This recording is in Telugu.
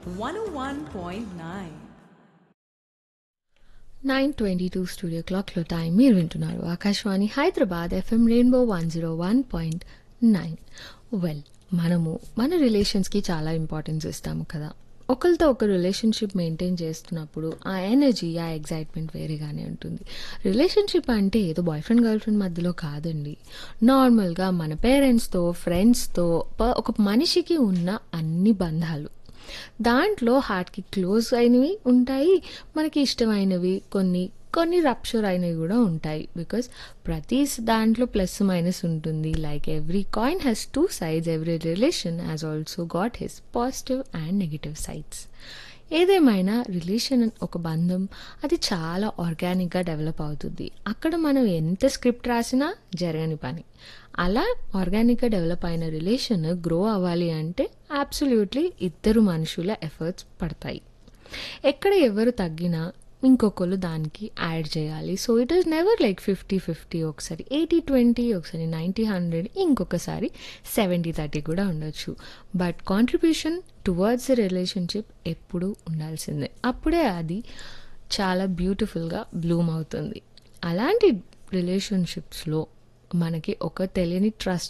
101.9. నైన్ ట్వంటీ టూ స్టూడియో క్లాక్లో టైం మీరు వింటున్నారు Akashvani Hyderabad FM rainbow one zero one point nine well మనము మన రిలేషన్స్కి చాలా ఇంపార్టెన్స్ ఇస్తాము కదా ఒకరితో ఒక రిలేషన్షిప్ మెయింటైన్ చేస్తున్నప్పుడు ఆ ఎనర్జీ ఆ ఎగ్జైట్మెంట్ వేరేగానే ఉంటుంది రిలేషన్షిప్ అంటే ఏదో బాయ్ ఫ్రెండ్ గర్ల్ ఫ్రెండ్ మధ్యలో కాదండి నార్మల్గా మన పేరెంట్స్తో ఫ్రెండ్స్తో ఒక మనిషికి ఉన్న అన్ని బంధాలు దాంట్లో హార్ట్కి క్లోజ్ అయినవి ఉంటాయి మనకి ఇష్టమైనవి కొన్ని కొన్ని రప్చర్ అయినవి కూడా ఉంటాయి బికాస్ ప్రతి దాంట్లో ప్లస్ మైనస్ ఉంటుంది like every coin has two sides every relation has also got his positive and negative sides ఏదేమైనా రిలేషన్ ఒక బంధం అది చాలా ఆర్గానిక్గా డెవలప్ అవుతుంది అక్కడ మనం ఎంత స్క్రిప్ట్ రాసినా జరగని పని అలా ఆర్గానిక్గా డెవలప్ అయిన రిలేషన్ గ్రో అవ్వాలి అంటే అబ్సల్యూట్లీ ఇద్దరు మనుషుల ఎఫర్ట్స్ పడతాయి ఎక్కడ ఎవరు తగ్గినా ఇంకొకరు దానికి యాడ్ చేయాలి so it is never like fifty fifty ఒకసారి ఎయిటీ ట్వంటీ ఒకసారి నైంటీ హండ్రెడ్ ఇంకొకసారి సెవెంటీ థర్టీ కూడా ఉండొచ్చు but contribution towards the relationship ఎప్పుడూ ఉండాల్సిందే అప్పుడే అది చాలా బ్యూటిఫుల్గా బ్లూమ్ అవుతుంది అలాంటి రిలేషన్షిప్స్లో మనకి ఒక తెలియని ట్రస్ట్